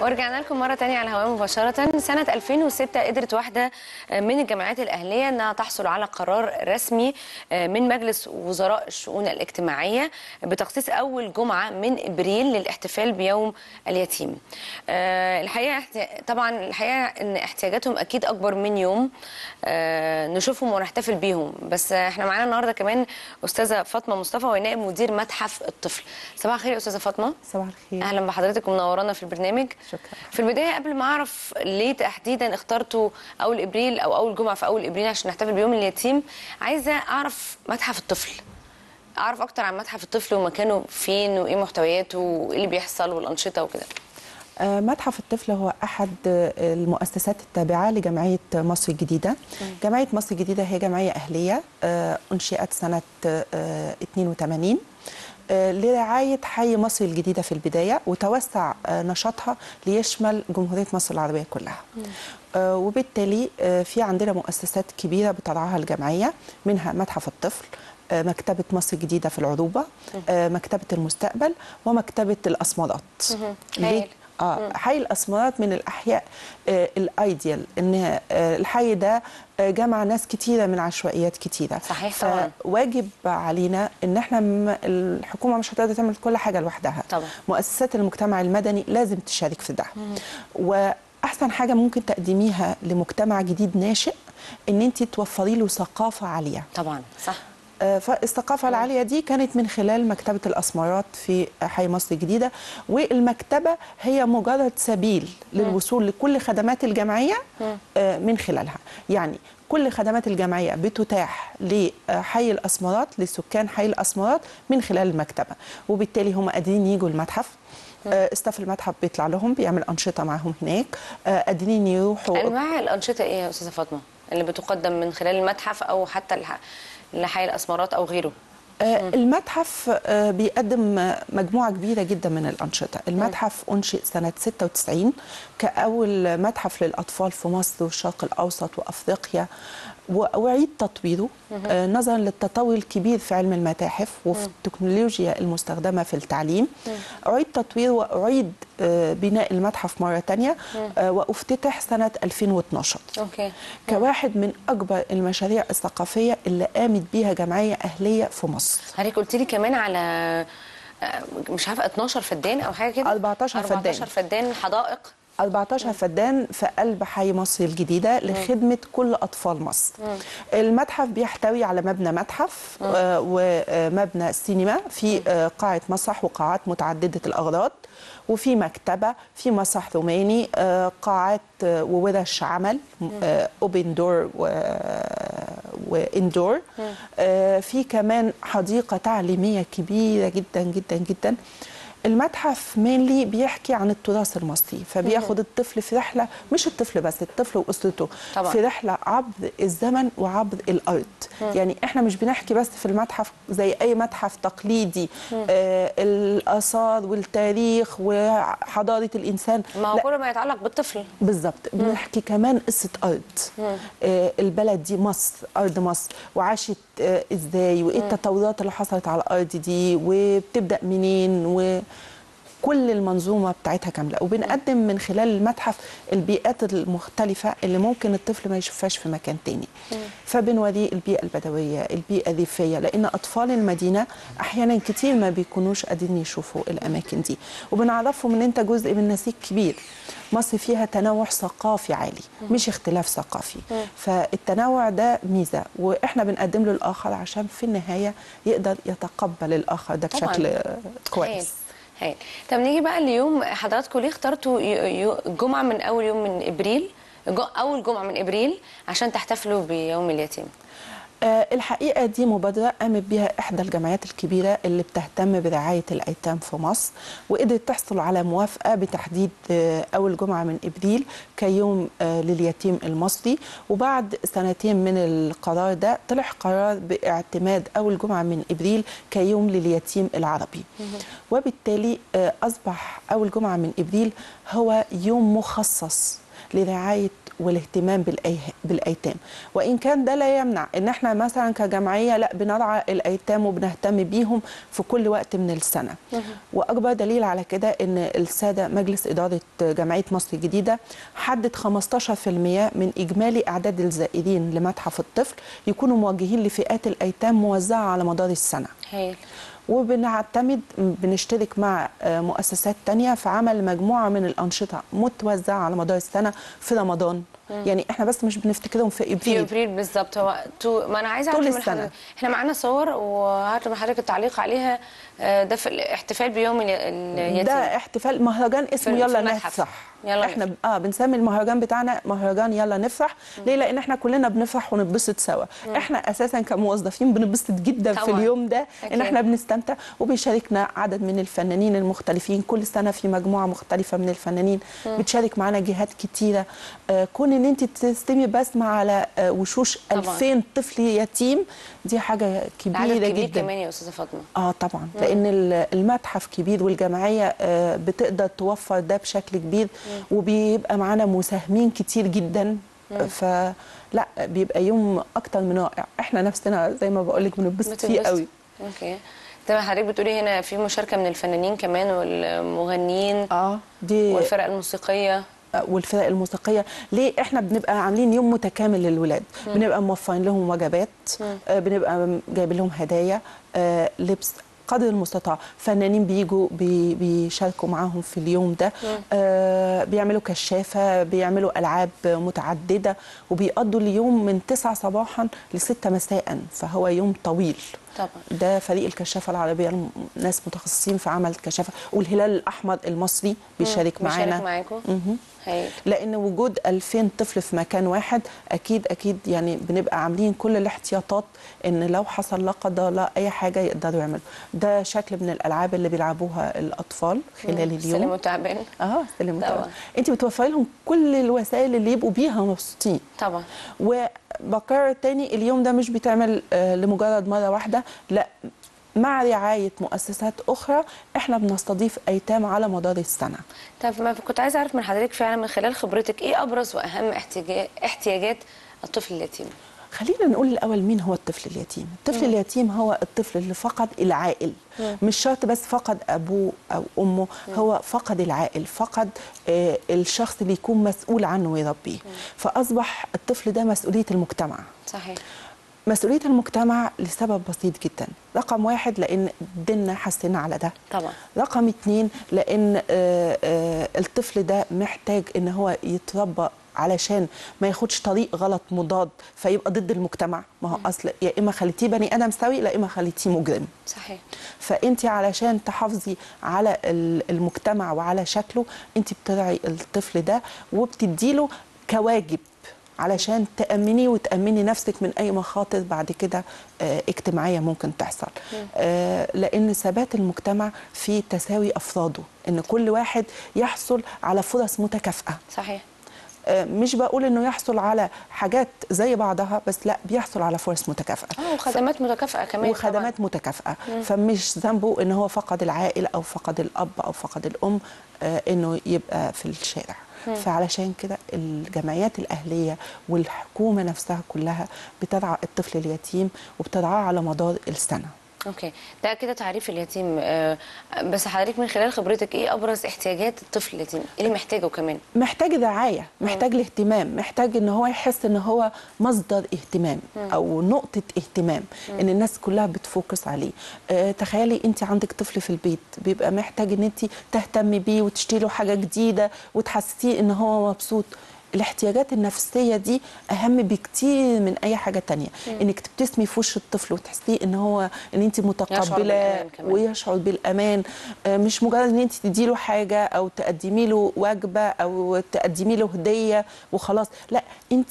ورجعنا لكم مرة تانية على الهواء مباشرة سنة 2006 قدرت واحدة من الجامعات الأهلية أنها تحصل على قرار رسمي من مجلس وزراء الشؤون الاجتماعية بتخصيص أول جمعة من إبريل للاحتفال بيوم اليتيم آه، الحقيقة احت- طبعا الحقيقة أن احتياجاتهم أكيد أكبر من يوم آه، نشوفهم ونحتفل بيهم بس احنا معانا النهاردة كمان أستاذة فاطمة مصطفى وهي نائب مدير متحف الطفل صباح الخير يا أستاذة فاطمة صباح الخير اهلا بحضرتك ومنورانا في البرنامج شكرا. في البدايه قبل ما اعرف ليه تحديدا اخترتوا اول ابريل او اول جمعه في اول ابريل عشان نحتفل بيوم اليتيم عايزه اعرف متحف الطفل اعرف اكتر عن متحف الطفل ومكانه فين وايه محتوياته وايه اللي بيحصل والانشطه وكده آه، متحف الطفل هو أحد آه، المؤسسات التابعة لجمعية مصر الجديدة جمعية مصر الجديدة هي جمعية أهلية آه، أنشئت سنة آه، 82 آه، لرعاية حي مصر الجديدة في البداية وتوسع آه، نشاطها ليشمل جمهورية مصر العربية كلها آه، وبالتالي آه، في عندنا مؤسسات كبيرة بترعاها الجمعية منها متحف الطفل آه، مكتبة مصر الجديدة في العروبة آه، مكتبة المستقبل ومكتبة الأسمرات ليه؟ هايل. اه حي الاسمرات من الاحياء آه الايديال ان آه الحي ده آه جمع ناس كتيره من عشوائيات كتيره صحيح طبعاً. فواجب علينا ان احنا م- الحكومه مش هتقدر تعمل كل حاجه لوحدها طبعاً. مؤسسات المجتمع المدني لازم تشارك في ده واحسن حاجه ممكن تقدميها لمجتمع جديد ناشئ ان انت توفري له ثقافه عاليه طبعا صح آه، فالثقافة العالية دي كانت من خلال مكتبة الأسمرات في حي مصر الجديدة والمكتبة هي مجرد سبيل للوصول لكل خدمات الجمعية آه، من خلالها يعني كل خدمات الجمعية بتتاح لحي الأسمرات لسكان حي الأسمرات من خلال المكتبة وبالتالي هم قادرين يجوا المتحف آه، استاف المتحف بيطلع لهم بيعمل أنشطة معاهم هناك آه، قادرين يروحوا انواع الانشطه ايه يا استاذه فاطمه اللي بتقدم من خلال المتحف او حتى الح- لحي الاسمرات او غيره آه، المتحف آه، بيقدم آه، مجموعة كبيرة جدا من الأنشطة المتحف أنشئ سنة 96 كأول متحف للأطفال في مصر والشرق الأوسط وأفريقيا و- وأعيد تطويره آه، نظرا للتطور الكبير في علم المتاحف وفي التكنولوجيا المستخدمة في التعليم أعيد تطويره وأعيد آه، بناء المتحف مرة تانية آه، وافتتح سنة 2012 اوكي كواحد من أكبر المشاريع الثقافية اللي قامت بيها جمعية أهلية في مصر حضرتك قلت لي كمان على آه، مش عارفه 12 فدان او حاجه كده 14 فدان. 14 فدان حدائق 14 فدان في قلب حي مصر الجديدة لخدمة كل أطفال مصر المتحف بيحتوي على مبنى متحف آه، ومبنى سينما في آه، قاعة مسرح وقاعات متعددة الأغراض وفي مكتبة في مسرح روماني آه، قاعات آه، وورش عمل اوبن دور واندور في كمان حديقة تعليمية كبيرة جدا جدا جدا المتحف مينلي بيحكي عن التراث المصري فبياخد الطفل في رحله مش الطفل بس الطفل واسرته طبعاً. في رحله عبر الزمن وعبر الارض يعني احنا مش بنحكي بس في المتحف زي اي متحف تقليدي آه الاثار والتاريخ وحضاره الانسان ما هو لا، كله ما يتعلق بالطفل بالظبط بنحكي كمان قصه ارض آه البلد دي مصر ارض مصر وعاشت آه ازاي وايه التطورات اللي حصلت على الارض دي وبتبدا منين و كل المنظومه بتاعتها كامله وبنقدم من خلال المتحف البيئات المختلفه اللي ممكن الطفل ما يشوفهاش في مكان تاني فبنوريه البيئه البدويه البيئه الريفيه لان اطفال المدينه احيانا كتير ما بيكونوش قادرين يشوفوا الاماكن دي وبنعرفهم ان انت جزء من نسيج كبير مصر فيها تنوع ثقافي عالي مش اختلاف ثقافي فالتنوع ده ميزه واحنا بنقدم له الاخر عشان في النهايه يقدر يتقبل الاخر ده طبعاً. بشكل هايل كويس هايل طب نيجي بقى اليوم حضراتكم ليه اخترتوا ي- ي- جمعه من اول يوم من ابريل جو- اول جمعه من ابريل عشان تحتفلوا بيوم اليتيم آه، الحقيقة دي مبادرة قامت بها إحدى الجمعيات الكبيرة اللي بتهتم برعاية الأيتام في مصر وقدرت تحصل على موافقة بتحديد آه، أول جمعة من إبريل كيوم آه، لليتيم المصري وبعد سنتين من القرار ده طلع قرار باعتماد أول جمعة من إبريل كيوم لليتيم العربي وبالتالي آه، أصبح أول جمعة من إبريل هو يوم مخصص لرعاية والاهتمام بالأيه- بالايتام وان كان ده لا يمنع ان احنا مثلا كجمعيه لا بنرعى الايتام وبنهتم بيهم في كل وقت من السنه واكبر دليل على كده ان الساده مجلس اداره جمعيه مصر الجديده حدد 15% من اجمالي اعداد الزائرين لمتحف الطفل يكونوا موجهين لفئات الايتام موزعه على مدار السنه هايل وبنعتمد بنشترك مع آه، مؤسسات تانية في عمل مجموعة من الأنشطة متوزعة على مدار السنة في رمضان يعني احنا بس مش بنفتكرهم في في ابريل ابريل بالظبط هو تو ما انا عايزه طول اعرف من السنة. حضرتك احنا معانا صور وهات من حضرتك التعليق عليها آه، ده في الاحتفال بيوم ال- اليتيم ده احتفال مهرجان اسمه في- في يلا المتحف. نفرح يلا احنا ب- اه بنسمي المهرجان بتاعنا مهرجان يلا نفرح ليه لان احنا كلنا بنفرح ونتبسط سوا احنا اساسا كموظفين بنتبسط جدا في طبعاً. اليوم ده أكيد. ان احنا بنستمتع وبيشاركنا عدد من الفنانين المختلفين كل سنه في مجموعه مختلفه من الفنانين بتشارك معانا جهات كتيره آه كون ان انت تستمي بسمه على آه وشوش طبعاً. 2000 طفل يتيم دي حاجه عدد كبيره كبير جدا كمان يا استاذه فاطمه اه طبعا لان ال- المتحف كبير والجمعيه آه، بتقدر توفر ده بشكل كبير وبيبقى معانا مساهمين كتير جدا فلا بيبقى يوم اكتر من رائع احنا نفسنا زي ما بقول لك بنتبسط فيه بتنبسط. قوي اوكي طبعا حضرتك بتقولي هنا في مشاركه من الفنانين كمان والمغنيين اه دي والفرق الموسيقيه والفرق الموسيقيه ليه احنا بنبقى عاملين يوم متكامل للولاد بنبقى موفرين لهم وجبات آه، بنبقى جايبين لهم هدايا آه، لبس قدر المستطاع فنانين بيجوا بي بيشاركوا معاهم في اليوم ده آه بيعملوا كشافه بيعملوا العاب متعدده وبيقضوا اليوم من 9 صباحا ل 6 مساء فهو يوم طويل طبعا ده فريق الكشافه العربيه الم- ناس متخصصين في عمل الكشافه والهلال الاحمر المصري بيشارك معانا بيشارك معاكم مهم. هايل لان وجود 2000 طفل في مكان واحد اكيد اكيد يعني بنبقى عاملين كل الاحتياطات ان لو حصل لا قدر الله اي حاجه يقدروا يعملوا ده شكل من الالعاب اللي بيلعبوها الاطفال خلال سلم اليوم وتعبان اه سلم طبعا. طبعا انت بتوفري لهم كل الوسائل اللي يبقوا بيها مبسوطين طبعا وبكرر تاني اليوم ده مش بيتعمل آه، لمجرد مره واحده لا مع رعايه مؤسسات اخرى احنا بنستضيف ايتام على مدار السنه طب ما كنت عايزه اعرف من حضرتك فعلا من خلال خبرتك ايه ابرز واهم احتياجات احتياجات الطفل اليتيم خلينا نقول الاول مين هو الطفل اليتيم الطفل اليتيم هو الطفل اللي فقد العائل مش شرط بس فقد ابوه او امه هو فقد العائل فقد آه، الشخص اللي يكون مسؤول عنه ويربيه فاصبح الطفل ده مسؤوليه المجتمع صحيح مسؤوليه المجتمع لسبب بسيط جدا رقم واحد لان ديننا حسنا على ده طبعا رقم اتنين لان آه، آه، الطفل ده محتاج ان هو يتربى علشان ما ياخدش طريق غلط مضاد فيبقى ضد المجتمع ما هو اصل يا اما خليتيه بني ادم سوي لا اما خليتيه مجرم صحيح فانت علشان تحافظي على ال- المجتمع وعلى شكله انت بترعي الطفل ده وبتديله كواجب علشان تأمنيه وتأمني نفسك من أي مخاطر بعد كده آه، اجتماعية ممكن تحصل آه، لأن ثبات المجتمع في تساوي أفراده إن كل واحد يحصل على فرص متكافئة صحيح آه، مش بقول إنه يحصل على حاجات زي بعضها بس لا بيحصل على فرص متكافئة اه وخدمات متكافئه كمان وخدمات متكافئة فمش ذنبه ان هو فقد العائل او فقد الاب او فقد الام آه، انه يبقى في الشارع فعلشان كده الجمعيات الاهليه والحكومه نفسها كلها بترعى الطفل اليتيم وبترعاه على مدار السنه اوكي ده كده تعريف اليتيم آه، بس حضرتك من خلال خبرتك ايه ابرز احتياجات الطفل اليتيم ايه اللي محتاجه كمان محتاج رعايه محتاج الاهتمام محتاج ان هو يحس ان هو مصدر اهتمام او نقطه اهتمام ان الناس كلها بتفوكس عليه آه تخيلي انت عندك طفل في البيت بيبقى محتاج ان انت تهتمي بيه وتشتري له حاجه جديده وتحسسيه ان هو مبسوط الاحتياجات النفسيه دي اهم بكتير من اي حاجه تانية انك تبتسمي في وش الطفل وتحسيه ان هو ان انت متقبله بالأمان كمان. ويشعر بالامان آه، مش مجرد ان انت تديله حاجه او تقدمي له وجبه او تقدمي له هديه وخلاص لا انت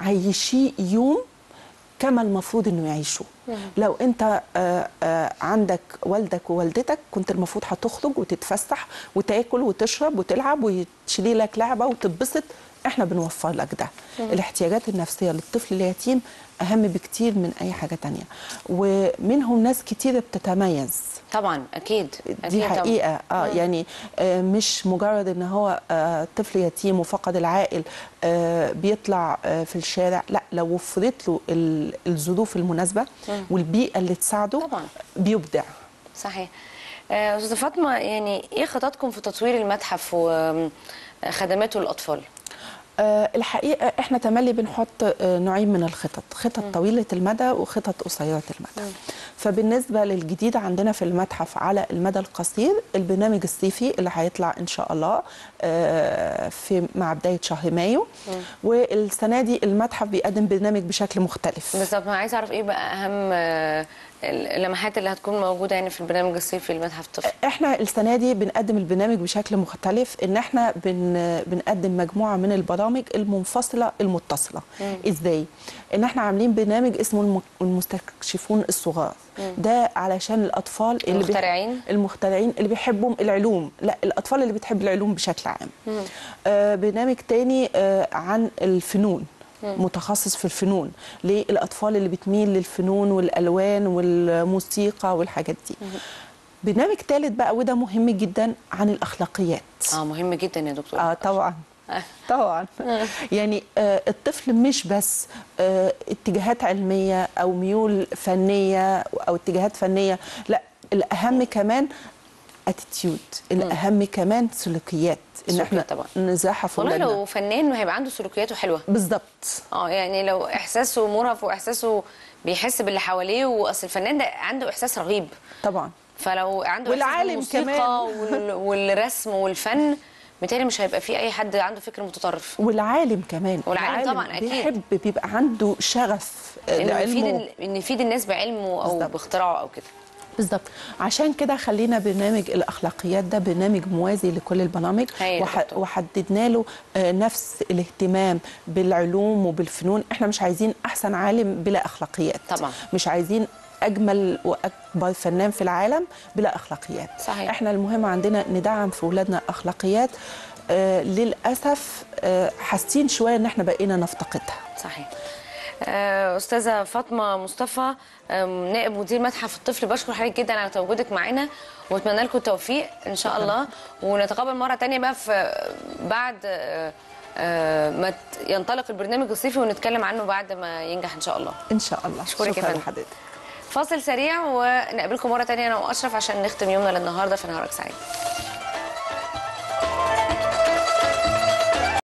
عيشيه يوم كما المفروض انه يعيشوا لو انت آه، آه، عندك والدك ووالدتك كنت المفروض هتخرج وتتفسح وتاكل وتشرب وتلعب وتشيلي لك لعبه وتتبسط احنا بنوفر لك ده الاحتياجات النفسيه للطفل اليتيم اهم بكتير من اي حاجه تانية ومنهم ناس كتير بتتميز طبعا اكيد دي أكيد طبعاً. حقيقه اه يعني آه مش مجرد ان هو آه طفل يتيم وفقد العائل آه بيطلع آه في الشارع لا لو وفرت له ال- الظروف المناسبه والبيئه اللي تساعده طبعاً. بيبدع صحيح آه، استاذه فاطمه يعني ايه خططكم في تطوير المتحف وخدماته للاطفال آه، الحقيقه احنا تملي بنحط آه، نوعين من الخطط خطط طويله المدى وخطط قصيره المدى فبالنسبه للجديد عندنا في المتحف على المدى القصير البرنامج الصيفي اللي هيطلع ان شاء الله آه، في مع بدايه شهر مايو والسنه دي المتحف بيقدم برنامج بشكل مختلف بالظبط انا عايزه اعرف ايه بقى اهم آه، اللمحات اللي هتكون موجوده يعني في البرنامج الصيفي لمتحف الطفل احنا السنه دي بنقدم البرنامج بشكل مختلف ان احنا بن بنقدم مجموعه من البرامج المنفصله المتصله ازاي ان احنا عاملين برنامج اسمه الم- المستكشفون الصغار ده علشان الاطفال اللي بيح- المخترعين؟ المخترعين اللي بيحبوا العلوم لا الاطفال اللي بتحب العلوم بشكل عام آه برنامج تاني آه عن الفنون متخصص في الفنون للاطفال اللي بتميل للفنون والالوان والموسيقى والحاجات دي برنامج ثالث بقى وده مهم جدا عن الاخلاقيات اه مهم جدا يا دكتور اه طبعا آه. طبعا يعني آه الطفل مش بس آه اتجاهات علميه او ميول فنيه او اتجاهات فنيه لا الاهم كمان اتيتيود الاهم كمان سلوكيات ان سلوكيات احنا طبعا. نزاحها في والله ولادنا لو فنان هيبقى عنده سلوكياته حلوه بالظبط اه يعني لو احساسه مرهف واحساسه بيحس باللي حواليه واصل الفنان ده عنده احساس رهيب طبعا فلو عنده والعالم إحساس بالموسيقى كمان. وال... والرسم والفن بالتالي مش هيبقى في اي حد عنده فكر متطرف والعالم كمان والعالم طبعاً، أكيد. بيحب بيبقى عنده شغف آه، انه يفيد لعلمه ال- انه يفيد الناس بعلمه او بالظبط. باختراعه او كده بالظبط عشان كده خلينا برنامج الاخلاقيات ده برنامج موازي لكل البرامج هايل وح... دكتور. وحددنا له آه، نفس الاهتمام بالعلوم وبالفنون احنا مش عايزين احسن عالم بلا اخلاقيات طبعاً. مش عايزين اجمل واكبر فنان في العالم بلا اخلاقيات صحيح. احنا المهم عندنا ندعم في اولادنا اخلاقيات آه للاسف آه حاسين شويه ان احنا بقينا نفتقدها صحيح آه، استاذه فاطمه مصطفى آم، نائب مدير متحف الطفل بشكر حضرتك جدا على تواجدك معانا واتمنى لكم التوفيق ان شاء الله ونتقابل مره تانية بقى في بعد آه، آه، ما ت- ينطلق البرنامج الصيفي ونتكلم عنه بعد ما ينجح ان شاء الله ان شاء الله أشكرك يا شكرا فندم. لحضرتك فاصل سريع ونقابلكم مره تانية انا واشرف عشان نختم يومنا للنهارده في نهارك سعيد